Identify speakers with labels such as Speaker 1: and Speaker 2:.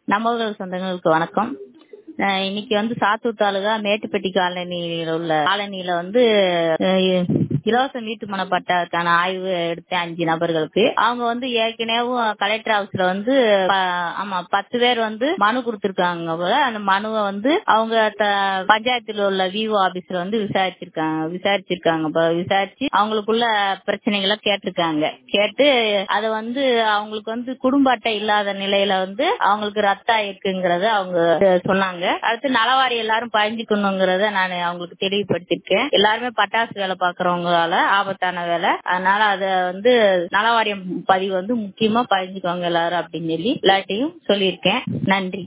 Speaker 1: நம்ம சொந்தங்களுக்கு வணக்கம் அஹ் இன்னைக்கு வந்து சாத்தூர் தாலுகா மேட்டுப்பட்டி காலனியில உள்ள காலனியில வந்து அஹ், இலவச வீட்டு மன பட்டாக்கான ஆய்வு எடுத்த அஞ்சு நபர்களுக்கு அவங்க வந்து ஏற்கனவே கலெக்டர் ஆபீஸ்ல வந்து ப- ஆமா பத்து பேர் வந்து மனு கொடுத்திருக்காங்க போல அந்த மனுவை வந்து அவங்க த- பஞ்சாயத்துல உள்ள விஓ ஆபீஸ்ல வந்து விசாரிச்சிருக்காங்க விசாரிச்சிருக்காங்க போல. விசாரிச்சு அவங்களுக்குள்ள பிரச்சனைகளை கேட்டிருக்காங்க கேட்டு அதை வந்து அவங்களுக்கு வந்து குடும்ப அட்டை இல்லாத நிலையில வந்து அவங்களுக்கு ரத்தம் இருக்குங்கிறத அவங்க சொன்னாங்க அடுத்து நலவாரி எல்லாரும் பயந்துக்கணுங்கிறத நான் அவங்களுக்கு தெளிவுபடுத்திருக்கேன் எல்லாருமே பட்டாசு வேலை பாக்குறவங்களால ஆபத்தான வேலை அதனால அத வந்து நலவாரியம் பதிவு வந்து முக்கியமா பயந்துக்கோங்க எல்லாரும் அப்படின்னு சொல்லி எல்லாட்டையும் சொல்லியிருக்கேன் நன்றி